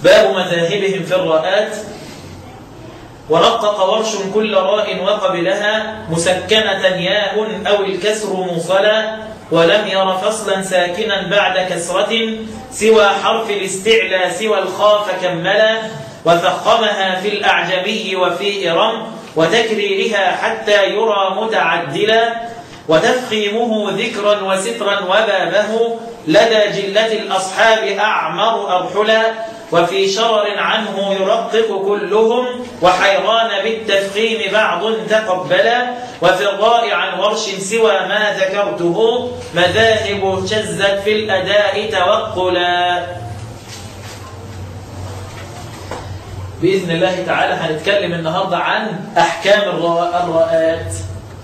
باب مذاهبهم في الراءات ورقق ورش كل راء وقبلها مسكنة ياء أو الكسر موصلا ولم ير فصلا ساكنا بعد كسرة سوى حرف الاستعلى سوى الخاف كملا وفخمها في الأعجمي وفي إرم وتكريرها حتى يرى متعدلا وتفخيمه ذكرا وسترا وبابه لدى جلة الأصحاب أعمر أرحلا وفي شرر عنه يرقق كلهم وحيران بالتفخيم بعض تقبلا وفي الراء عن ورش سوى ما ذكرته مذاهب شزت في الأداء توقلا بإذن الله تعالى هنتكلم النهاردة عن أحكام الراءات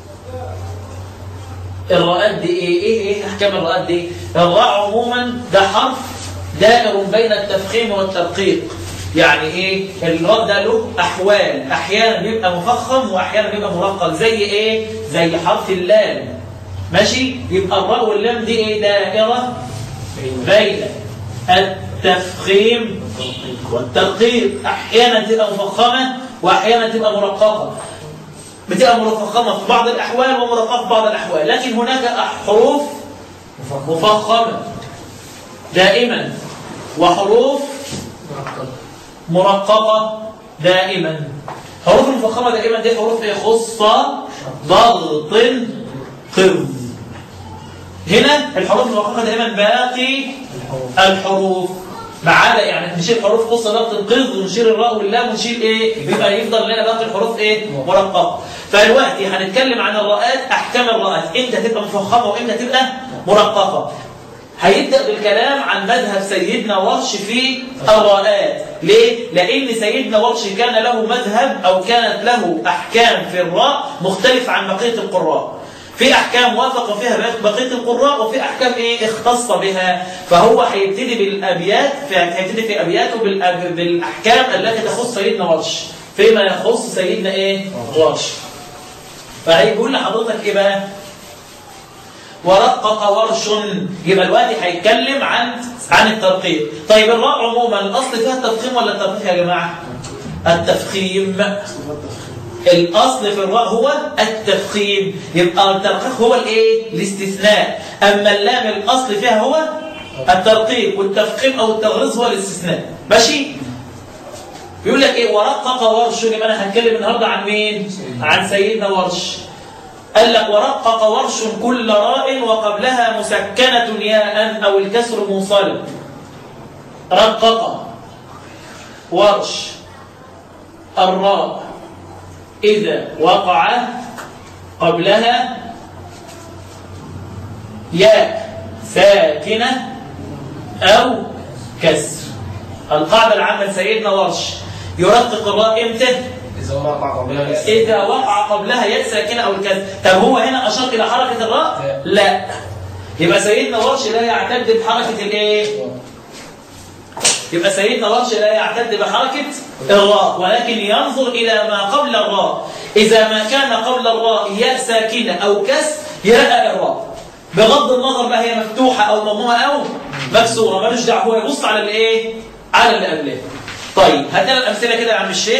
الراءات دي إيه؟ إيه إيه أحكام الراءات دي؟ الراء عموما ده حرف دائر بين التفخيم والترقيق يعني ايه الراء ده له احوال احيانا بيبقى مفخم واحيانا بيبقى مرقق زي ايه زي حرف اللام ماشي يبقى الراء واللام دي ايه دائره بين التفخيم والترقيق احيانا تبقى مفخمه واحيانا تبقى مرققه بتبقى مفخمه في بعض الاحوال ومرققه في بعض الاحوال لكن هناك حروف مفخمه دائما وحروف مرققة دائما حروف المفخمة دائما دي حروف ايه خصة ضغط قرض هنا الحروف المفخمة دائما باقي الحروف ما عدا يعني نشيل حروف خصة ضغط القرض ونشيل الراء واللام ونشيل ايه يبقى يفضل لنا باقي الحروف ايه مرققة فالوقت هنتكلم عن الراءات احكام الراءات امتى تبقى مفخمة وامتى تبقى مرققة هيبدأ بالكلام عن مذهب سيدنا ورش في الراءات ليه؟ لأن سيدنا ورش كان له مذهب أو كانت له أحكام في الراء مختلف عن بقية القراء في أحكام وافق فيها بقية القراء وفي أحكام إيه اختص بها فهو هيبتدي بالأبيات هيبتدي في أبياته بالأحكام التي تخص سيدنا ورش فيما يخص سيدنا إيه ورش فهيقول لحضرتك إيه بقى ورقق ورش يبقى الوقت هيتكلم عن عن الترقيق طيب الراء عموما الاصل فيها التفخيم ولا الترقيق يا جماعه التفخيم الاصل في الراء هو التفخيم يبقى الترقيق هو الايه الاستثناء اما اللام الاصل فيها هو الترقيق والتفخيم او التغليظ هو الاستثناء ماشي بيقول لك ايه ورقق ورش يبقى انا هتكلم النهارده عن مين عن سيدنا ورش قال لك ورقق ورش كل راء وقبلها مسكنة ياء أو الكسر موصل رقق ورش الراء إذا وقع قبلها ياء ساكنة أو كسر القاعدة العامة لسيدنا ورش يرقق الراء إمتى؟ إذا وقع قبلها إذا وقع قبلها يد ساكنة أو الكسر طب هو هنا أشار إلى حركة الراء؟ لا يبقى سيدنا ورش لا يعتد بحركة الإيه؟ يبقى سيدنا ورش لا يعتد بحركة الراء ولكن ينظر إلى ما قبل الراء إذا ما كان قبل الراء ياء ساكنة أو كسر يرقق الراء بغض النظر بقى هي مفتوحة أو مضمومة أو مكسورة مالوش دعوة هو يبص على الإيه؟ على اللي قبلها طيب هات لنا الأمثلة كده يا عم الشيخ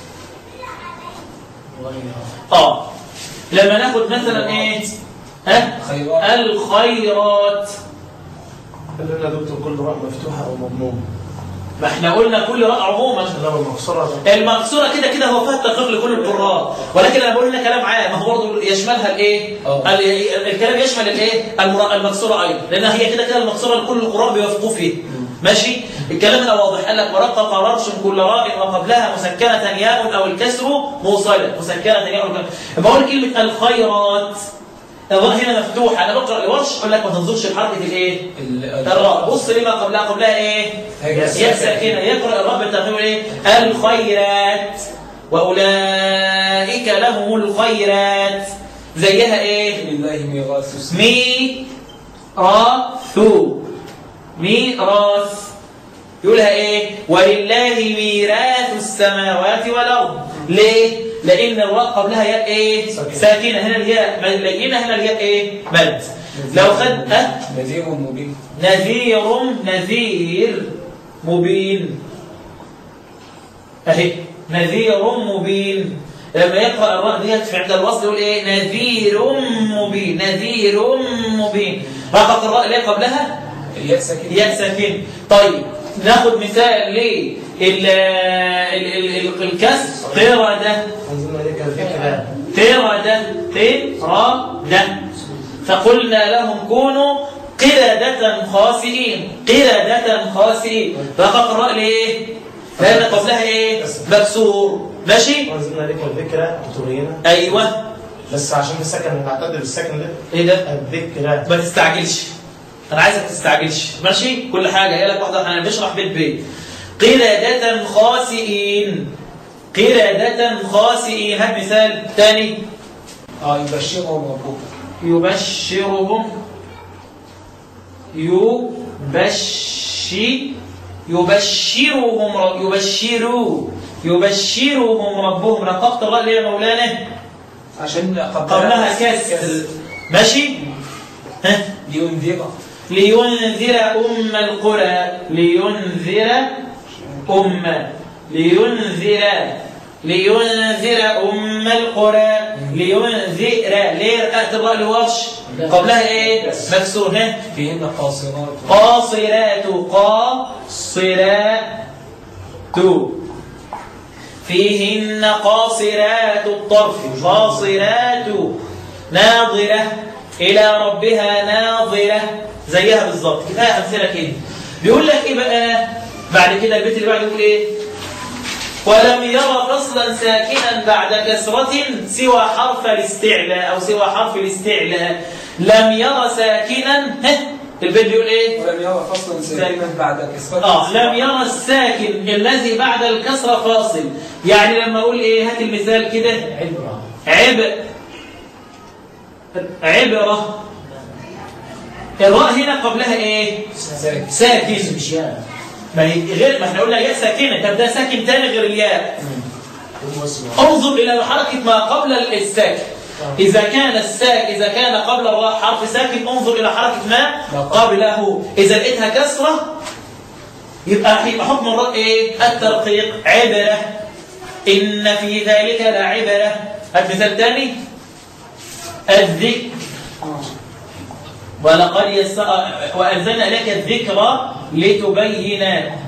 اه لما ناخد مثلا ايه ها خيرات. الخيرات قال لنا دكتور كل راء مفتوحة أو مضمومة ما احنا قلنا كل راء عموما إنما المقصورة المقصوره كده كده هو فيها التقرير لكل القراء ولكن انا بقول لنا كلام عام ما هو برضه يشملها الايه اه. ال- الكلام يشمل الايه المرا- المقصوره ايضا لان هي كده كده المقصوره لكل القراء بيوافقوا فيه ماشي الكلام هنا واضح قال لك ورقق ررش كل راء وقبلها مسكنه ياء او الكسر موصله مسكنه ياء أو الكسر. بقول كلمه الخيرات الراء هنا مفتوحه انا بقرا الورش اقول لك ما تنظرش لحركه الايه ال- الراء بص لما قبلها قبلها ايه هي ياء ساكنه يقرا الراء بالتفخيم ايه الخيرات واولئك لهم الخيرات زيها ايه لله ميراث السماء ميراث ميراث يقولها ايه ولله ميراث السماوات والارض ليه لان الراء قبلها ياء ايه ساكنة. ساكنه هنا الياء لقينا هنا الياء ايه مد لو خد أه نذير مبين نذير نذير مبين اهي نذير مبين لما يقرأ الراء ديت في عند الوصل يقول ايه نذير مبين نذير مبين رقق الراء اللي قبلها الياء ساكن ياء ساكن طيب ناخد مثال ليه ال- ال- ال- ال- الكسر قردة أنزلنا إليك الذكر قردة قردة فقلنا لهم كونوا قردة خاسئين قردة خاسئين رقق الراء ليه؟ لأن قبلها ايه؟ مكسور ماشي؟ وأنزلنا إليك الذكر تبينا ايوه بس عشان السكن نعتدل بالسكن ده ايه ده؟ الذكر ما تستعجلش انا عايزك تستعجلش ماشي كل حاجه هي لك واحده احنا بنشرح بيت بيت قردة خاسئين قردة خاسئين هات مثال ثاني اه يبشرهم ربهم يبشرهم يبشي يبشرهم رب يبشروا يبشرهم ربهم رققت الراء ليه يا مولانا عشان قبلها كسر ماشي ها لينذر لينذر أم القرى لينذر أم لينذر لينذر أم القرى لينذر ليه رققت الراء لورش قبلها ايه مكسور ها فيهن قاصرات قاصرات قاصرات فيهن قاصرات الطرف قاصرات ناظرة إلى ربها ناظرة زيها بالظبط كفاية أمثلة كده بيقول لك إيه بقى بعد كده البيت اللي بعده يقول إيه ولم ير فصلا ساكنا بعد كسرة سوى حرف الاستعلاء أو سوى حرف الاستعلاء لم ير ساكنا ها البيت بيقول إيه ولم يرى فصلا ساكنا بعد كسرة اه لم يرى الساكن الذي بعد الكسرة فاصل يعني لما اقول ايه هات المثال كده عبرة عب عبرة الراء هنا قبلها ايه ساكن ساكن مش يا ما هي غير ما احنا قلنا ياء ساكنه طب ده ساكن تاني غير الياء هو اسمه انظر الى حركه ما قبل الساكن إذا كان الساك إذا كان قبل الراء حرف ساكن انظر إلى حركة ما قبله إذا لقيتها كسرة يبقى يبقى حكم الراء إيه؟ الترقيق عبرة إن في ذلك لعبرة هات مثال تاني الذكر ولقد يس... وأنزلنا إليك الذكرى لتبين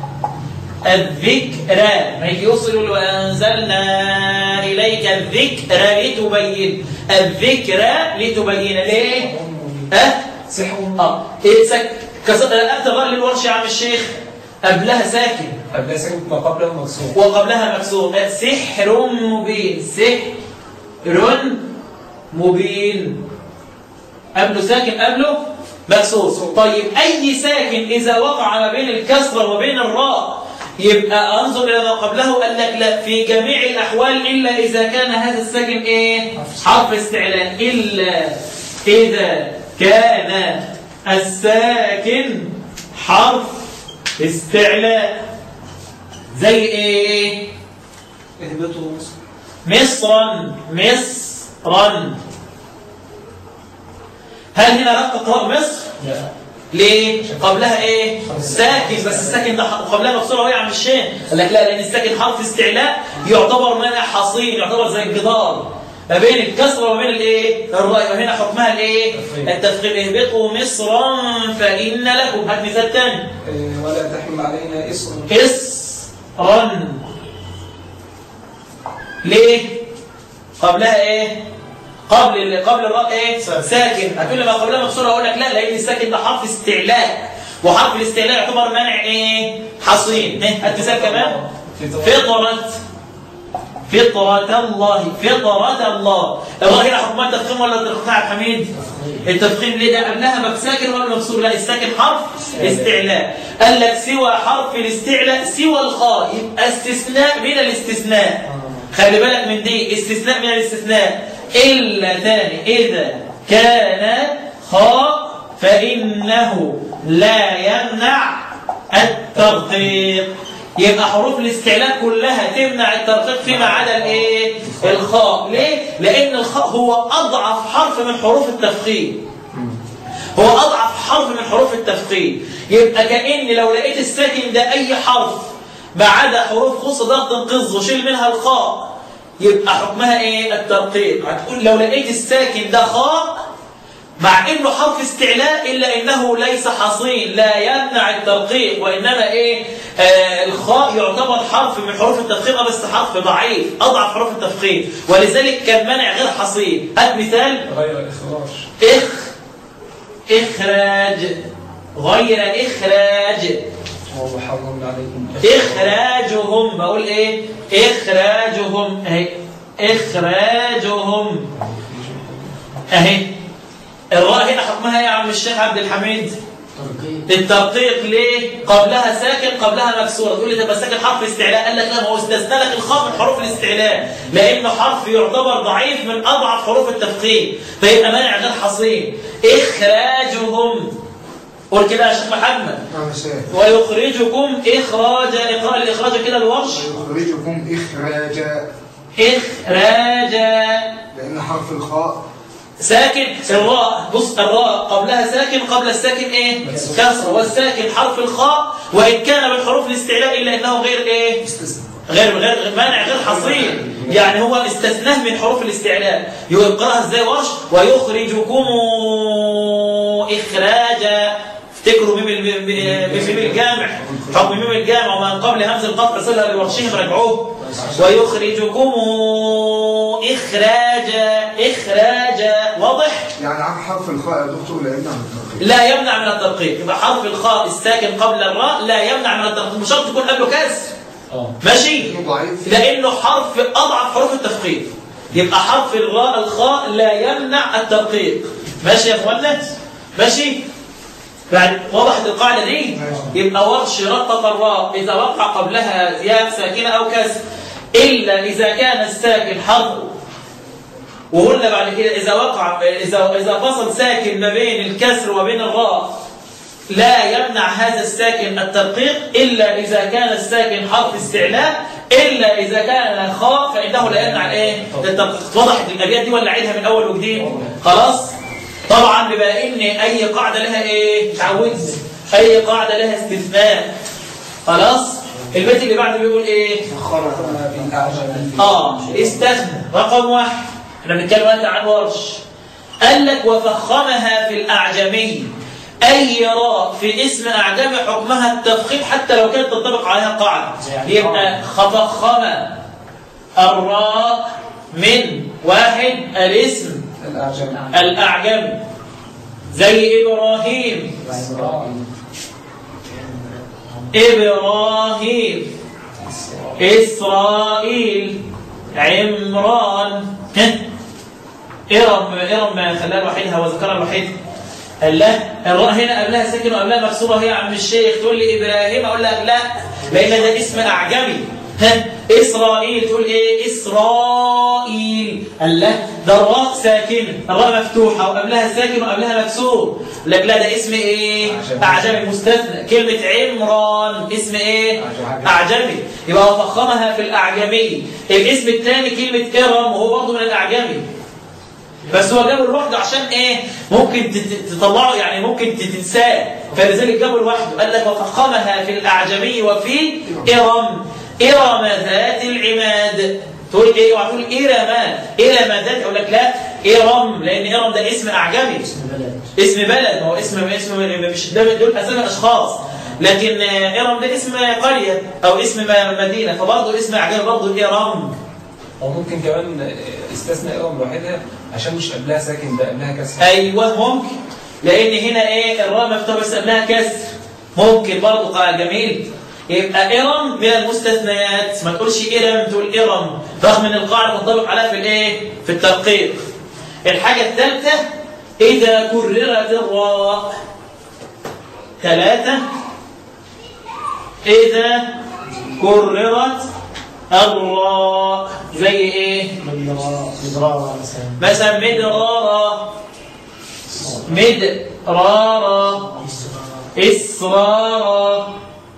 الذكرى ما يجي يوصل يقول وأنزلنا إليك الذكرى لتبين الذكرى لتبين ليه؟ أه؟ سحر اه ايه سك كسر أنت الراء للورش يا عم الشيخ قبلها ساكن قبل ساكن ما قبله مكسور وقبلها مكسور لا، سحر مبين سحر مبين قبله ساكن قبله مكسور طيب أي ساكن إذا وقع ما بين الكسرة وبين الراء يبقى أنظر إلى ما قبله قال لك لا في جميع الأحوال إلا إذا كان هذا الساكن إيه حرف استعلاء إلا إذا كان الساكن حرف استعلاء زي إيه اهبطوا مصر مصرا مصرا هل هنا رقق راء مصر؟ لا ليه؟ قبلها ايه؟ ساكن بس الساكن ده ح- قبلها مكسوره وهي عم الشين قال لك لا لان الساكن حرف استعلاء يعتبر مانع حصين يعتبر زي الجدار ما بين الكسره وما بين الايه؟ الراء وهنا حكمها الايه؟ التفخيم اهبطوا مصرا فان لكم هات مثال ثاني آه، ولا تحمل علينا إصر إصرا ليه؟ قبلها ايه؟ قبل ال- قبل الراء ايه؟ ساكن. ساكن هتقول لي ما قبلها مكسوره اقول لك لا لان الساكن ده حرف استعلاء وحرف الاستعلاء يعتبر منع ايه؟ حصين ايه؟ هات مثال كمان فطرة فطرة الله فطرة الله الراء هنا حكمها التفخيم ولا الترقيق يا عبد الحميد؟ التفخيم ليه ده قبلها ساكن ولا مكسور؟ لا الساكن حرف استعلاء قال لك سوى حرف الاستعلاء سوى الخاء يبقى استثناء من الاستثناء خلي بالك من دي استثناء من الاستثناء إلا ثاني إذا كان خاء فإنه لا يمنع الترقيق يبقى حروف الاستعلاء كلها تمنع الترقيق فيما عدا الايه الخاء ليه لان الخاء هو اضعف حرف من حروف التفخيم هو اضعف حرف من حروف التفخيم يبقى كأن لو لقيت الساكن ده اي حرف ما عدا حروف خص ضغط قز وشيل منها الخاء يبقى حكمها ايه الترقيق هتقول لو لقيت الساكن ده خاء مع انه حرف استعلاء الا انه ليس حصين لا يمنع الترقيق وانما ايه آه الخاء يعتبر حرف من حروف التفخيم بس حرف ضعيف اضعف حروف التفخيم ولذلك كان منع غير حصين هات مثال غير الإخراج اخ اخراج غير اخراج وهو حرم عليكم اخراجهم بقول ايه اخراجهم اهي اخراجهم اهي الراء هنا حكمها ايه يا عم الشيخ عبد الحميد الترقيق ليه قبلها ساكن قبلها مكسوره تقول لي تبقى ساكن حرف استعلاء قال لك لا ما هو استثنى لك الخاء من حروف الاستعلاء لانه حرف يعتبر ضعيف من اضعف حروف التفخيم فيبقى مانع غير حصين اخراجهم قول كده يا شيخ محمد نعم يا شيخ ويخرجكم إخراجا إقراء الإخراج كده الورش ويخرجكم إخراجا إخراجا لأن حرف الخاء ساكن الراء بص الراء قبلها ساكن قبل الساكن ايه كسر والساكن حرف الخاء وإن كان من حروف الاستعلاء إلا إنه غير ايه غير غير غير- مانع غير حصين يعني هو استثناه من حروف الاستعلاء يقراها ازاي ورش ويخرجكم إخراجا افتكروا ميم ال- ميم الجامع حكم ميم الجامع ومن قبل همز القطع صلها لورشهم رجعوه ويخرجكم إخراجا إخراجا واضح يعني عن حرف الخاء يا دكتور لا يمنع من الترقيق لا يمنع من الترقيق يبقى حرف الخاء الساكن قبل الراء لا يمنع من الترقيق مش شرط يكون قبله كسر ماشي لأنه ضعيف لانه حرف اضعف حروف التفخيم يبقى حرف الراء الخاء لا يمنع الترقيق ماشي يا اخوانا ماشي بعد وضحت القاعده دي يبقى ورش رقق الراء اذا وقع قبلها ياء ساكنه او كسر الا اذا كان الساكن حرف وقلنا بعد كده اذا وقع اذا اذا فصل ساكن ما بين الكسر وبين الراء لا يمنع هذا الساكن الترقيق إلا إذا كان الساكن حرف استعلاء إلا إذا كان خاء فإنه لا يمنع الإيه؟ الترقيق وضحت الأبيات دي ولا أعيدها من أول وجديد خلاص طبعا بما إن أي قاعدة لها إيه تعودت أي قاعدة لها استثناء خلاص البيت اللي بعده بيقول إيه خرم بالأعجم آه استثنى رقم واحد احنا بنتكلم دلوقتي عن ورش قال لك وفخمها في الأعجمي أي راء في اسم أعجمي حكمها التفخيم حتى لو كانت تنطبق عليها قاعدة يبقى خفخم الراء من واحد الاسم الأعجم الأعجمي زي إبراهيم إبراهيم إسرائيل عمران ها؟ إرم إرم خلاها لوحدها وذكرها لوحدها قال لا الراء هنا قبلها ساكن وقبلها مكسوره هي يا عم الشيخ تقول لي ابراهيم اقول لك لا لان ده اسم اعجمي ها اسرائيل تقول ايه اسرائيل قال لا ده الراء ساكنه الراء مفتوحه وقبلها ساكن وقبلها مكسور لك لا ده اسم ايه اعجمي مستثنى كلمه عمران اسم ايه اعجمي يبقى وفخمها في الاعجمي الاسم الثاني كلمه ارم وهو برضه من الاعجمي بس هو جابه لوحده عشان ايه ممكن تت- تطلعه يعني ممكن تنساه فلذلك جابه لوحده قال لك وفخمها في الاعجمي وفي ارم ارم ذات العماد تقول ايه وتقول ارم ارم ذات اقول لك لا ارم لان ارم ده اسم اعجمي اسم بلد هو اسم اسم مش ده دول اسامي اشخاص لكن آه، ارم ده اسم قريه او اسم م- مدينه فبرضه اسم اعجمي برضه ارم أو ممكن كمان استثنى إرم لوحدها عشان مش قبلها ساكن ده قبلها كسر ايوه ممكن لان هنا ايه الراء مفتوح بس قبلها كسر ممكن برضه قال جميل يبقى ارم من المستثنيات ما تقولش ارم تقول ارم رغم ان القاعده منطبق عليها في الايه في الترقيق الحاجه الثالثه اذا كررت الراء ثلاثه اذا كررت الراء زي ايه مدرارة مثلا مثلا مدرارا مدرارا إسرارا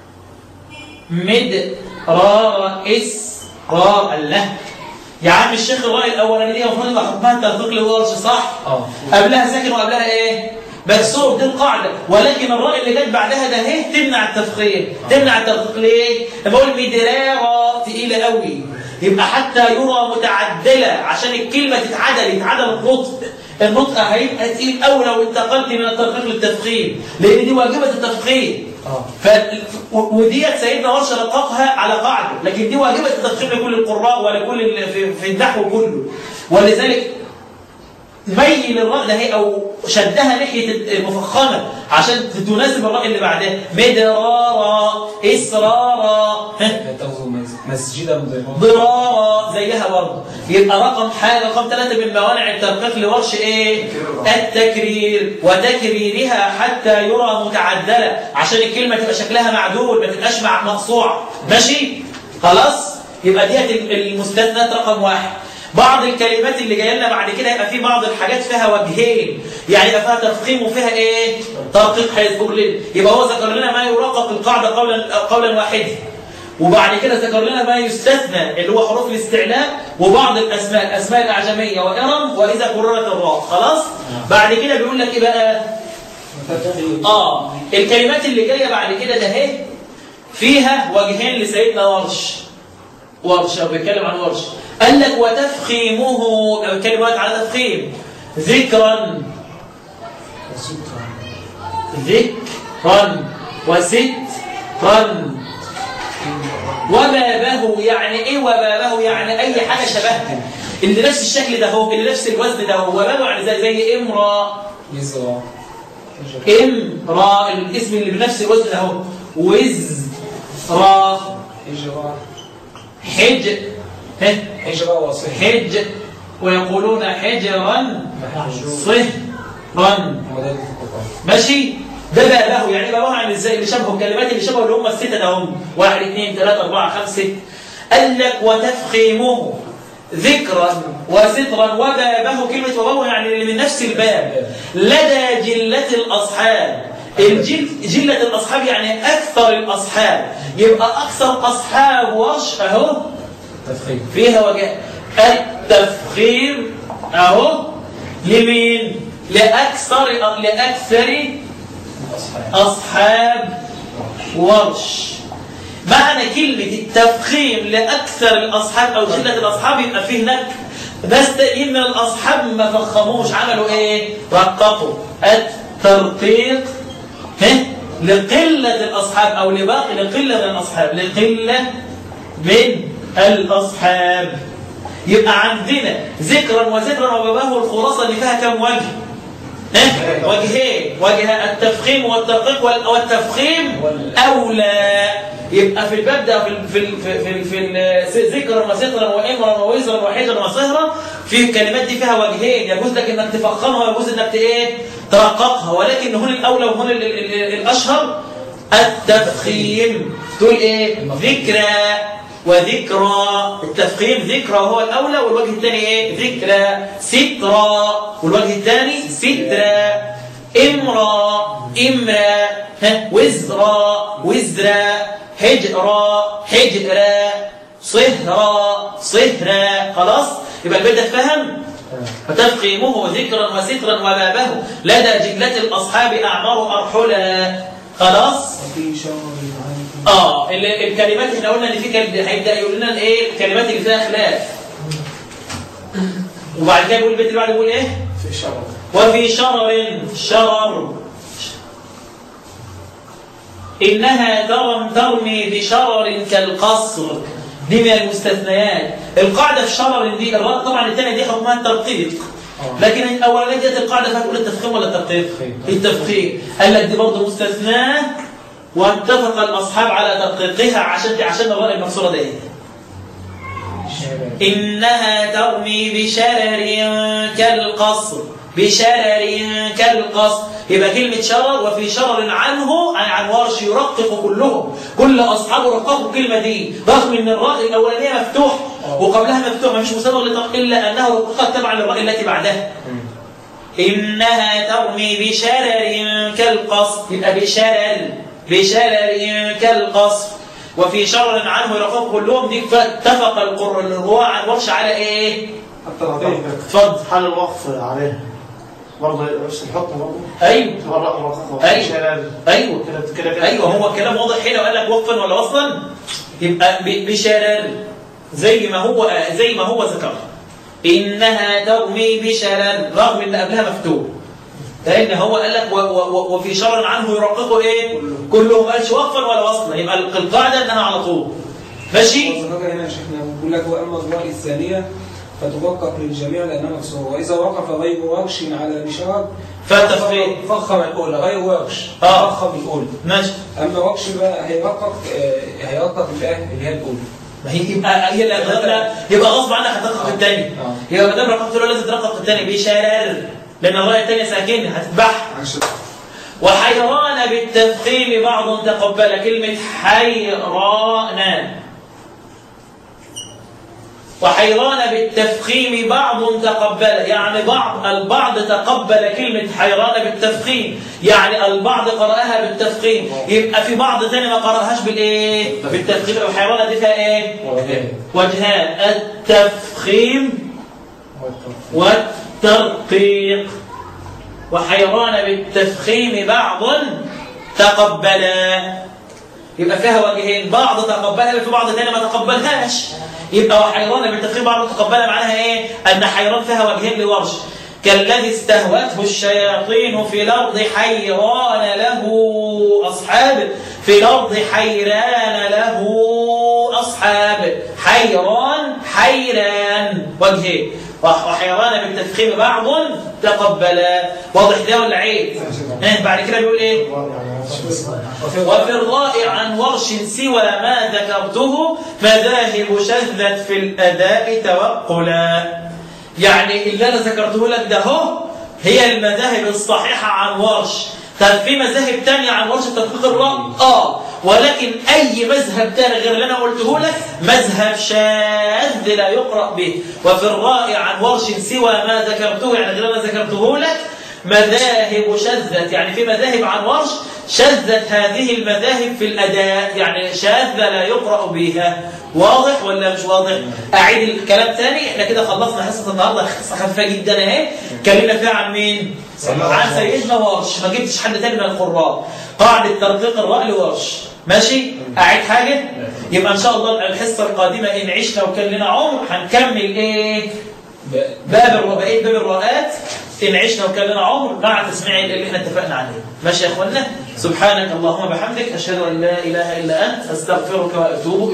مدرارا إسرارا الله يا عم الشيخ الرأي الأولاني دي المفروض يبقى حكمها تطبيق لورش صح؟ اه قبلها ساكن وقبلها إيه؟ مكسور دي القاعده ولكن الراء اللي جت بعدها ده اهي تمنع التفخيم تمنع التدقيق ليه لما اقول مدرارة تقيله قوي يبقى حتى يرى متعدله عشان الكلمه تتعدل يتعدل النطق النطق هيبقى تقيل قوي لو انتقلت من التدقيق للتفخيم لان دي واجبه التفخيم اه ف... و- وديت سيدنا ورش رققها على قاعده لكن دي واجبه التفخيم لكل القراء ولكل ال- في, في النحو كله ولذلك ميل الراء ده هي او شدها ناحيه المفخمه عشان تناسب الراء اللي بعدها مدرارا اسرارا ها لا تغزو مس- مسجدا ضرارا ضرارا زيها برضه يبقى رقم حاجه رقم ثلاثه من موانع التدقيق لورش ايه التكرير وتكريرها حتى يرى متعدله عشان الكلمه تبقى شكلها معدول ما تبقاش مع مقصوع ماشي خلاص يبقى ديت المستثنات رقم واحد بعض الكلمات اللي جايه لنا بعد كده يبقى في بعض الحاجات فيها وجهين يعني يبقى فيها تفخيم وفيها ايه ترقيق هيذكر لنا يبقى هو ذكر لنا ما يراقق القاعده قولا قولا واحدا وبعد كده ذكر لنا ما يستثنى اللي هو حروف الاستعلاء وبعض الاسماء الاسماء الاعجميه وارم واذا كررت الراء خلاص بعد كده بيقول لك ايه بقى اه الكلمات اللي جايه بعد كده ده اهي فيها وجهين لسيدنا ورش ورش أو بيتكلم عن ورش قال لك وتفخيمه لو بيتكلم وقت على تفخيم ذكرا ذكرا وسترا وبابه يعني ايه وبابه يعني اي حاجه شبهها اللي نفس الشكل ده هو اللي نفس الوزن ده هو وبابه يعني زي زي امرأ يزرع امرأ الاسم اللي بنفس الوزن ده هو وزرا هجرة حج ها هجرة وصح حج ويقولون حجرا محجور صهرا مدد القرآن ماشي ده بقى له يعني بقى عن ازاي اللي شبهه الكلمات اللي شبهه اللي هم الستة ده هم واحد اثنين ثلاثة أربعة خمسة ست قال لك وتفخيمه ذكرا وسترا وبابه كلمة وبابه يعني اللي من نفس الباب لدى جلة الأصحاب الجل جلة الأصحاب يعني أكثر الأصحاب يبقى أكثر أصحاب ورش أهو تفخيم فيها وجه التفخيم اهو لمين لاكثر لاكثر الأصحاب اصحاب ورش معنى كلمة التفخيم لأكثر الأصحاب أو جلة الأصحاب يبقى فيه هناك ناس تانيين من الأصحاب ما فخموش عملوا إيه؟ رققوا الترقيق ها؟ لقلة الأصحاب أو لباقي لقلة من الأصحاب لقلة من الأصحاب يبقى عندنا ذكرا وذكرا وباباه الخلاصة اللي فيها كم وجه ها؟ وجهين وجه التفخيم والترقيق وال- والتفخيم أولى يبقى في الباب ده في ال- في ال- في ال- في ال- ذكرا وسترا وامرا ووزرا وحجرا وصهرا في الكلمات دي فيها وجهين يجوز لك انك تفخمها ويجوز انك ايه ترققها ولكن هنا الاولى وهنا ال- ال- ال- الاشهر التفخيم تقول ايه ذكرى وذكرى التفخيم ذكرى هو الاولى والوجه الثاني ايه ذكرى سترى والوجه الثاني سترى امرى امرى ها وزرى وزرى حجرى حجرى صهرى صهرى خلاص يبقى البيت ده فهم فتفخيمه ذكرا وسترا وبابه لدى جلة الأصحاب أعمار أرحلا خلاص وفي شر عنكم اه ال- الكلمات احنا قلنا ان في كلمة هيبدا يقول لنا ايه الكلمات اللي فيها خلاف وبعد كده بيقول البيت اللي بعده بيقول ايه في شر وفي شرر شرر إنها ترم ترمي بشرر كالقصر دي من المستثنيات القاعدة في شرر دي الراء طبعا الثانية دي حكمها الترقيق لكن الأولانية ديت القاعدة فيها تقول التفخيم ولا الترقيق؟ تفخيم. التفخيم قال لك دي برضه مستثناة واتفق الأصحاب على ترقيقها عشان عشان الراء المكسورة دي إنها ترمي بشرر كالقصر بشرر كالقصر يبقى كلمة شرر وفي شرر عنه عن عن ورش يرقق كلهم كل أصحابه رققوا الكلمة دي رغم إن الراء الأولانية مفتوح وقبلها مفتوح مفيش مسبب لترقيق إلا أنه رققت تبعا للراء التي بعدها إنها ترمي بشرر كالقصر يبقى بشرر بشرر كالقصر وفي شرر عنه يرقق كلهم دي فاتفق القر الرواة عن ورش على ايه؟ حتى لو ضيق اتفضل حال الوقف عليها برضه نفس الحكم برضه ايوه مرة مرققة أيوة. شلال ايوه كده كده كده ايوه هو الكلام واضح هنا وقال لك وقفا ولا وصلا يبقى ب- بشرر زي ما هو زي ما هو ذكر انها ترمي بشرر رغم ان قبلها مفتوح لان هو قال لك و- و- و- وفي شر عنه يرققه ايه كله ما قالش وقفا ولا وصلا يبقى القاعده انها على طول ماشي وذكرت هنا يا شيخنا بيقول لك واما الراء الثانيه فترقق للجميع لانها مكسوره واذا وقف غير ورش على الاشاره فالتفخيم. فخم الاولى غير ورش آه. فخم الاولى ماشي اما ورش بقى هيرقق آه، هيرقق الايه اللي هي الاولى ما هي يبقى هي اللي هتغنى يبقى غصب عنك هترقق الثاني آه. يبقى ما دام رققت الاولى لازم ترقق الثاني بشرر لان الراء الثانيه ساكنه هتذبح عشان وحيران بالتفخيم بعض تقبل كلمة حيران وحيران بالتفخيم بعض تقبل يعني بعض البعض تقبل كلمة حيران بالتفخيم يعني البعض قرأها بالتفخيم يبقى في بعض ثاني ما قرأهاش بالإيه بالتفخيم أو حيران دي فيها إيه وجهان التفخيم والترقيق وحيران بالتفخيم بعض تقبلا يبقى فيها وجهين بعض تقبلها في بعض ثاني ما تقبلهاش يبقى وحيران بالتفخيم بعض تقبلها معناها ايه ان حيران فيها وجهين لورش كالذي استهوته الشياطين في الارض حيران له اصحاب في الارض حيران له اصحاب حيران حيران وجهين وحيران بالتفخيم بعض تقبلا واضح ده ولا عيب ها بعد كده بيقول ايه وفي الراء عن ورش سوى ما ذكرته مذاهب شذت في الأداء توقلا يعني اللي أنا ذكرته لك ده هو هي المذاهب الصحيحة عن ورش طب في مذاهب تانية عن ورش تطبيق الراء آه ولكن أي مذهب تاني غير اللي أنا قلته لك مذهب شاذ لا يقرأ به وفي الراء عن ورش سوى ما ذكرته يعني غير ما ذكرته لك مذاهب شذت يعني في مذاهب عن ورش شذت هذه المذاهب في الأداء يعني شاذة لا يقرأ بها واضح ولا مش واضح أعيد الكلام تاني احنا كده خلصنا حصة النهاردة قصة خفيفة جدا اهي اتكلمنا فيها عن مين عن سيدنا ورش ما جبتش حد تاني من القراء قاعدة ترقيق الراء لورش ماشي أعيد حاجة يبقى إن شاء الله الحصة القادمة إن عشنا وكان لنا عمر هنكمل إيه باب الر- بقيه باب الرؤات إن عشنا وكان لنا عمر مع تسميع اللي احنا اتفقنا عليه ماشي يا اخوانا سبحانك اللهم وبحمدك اشهد ان لا اله الا انت استغفرك واتوب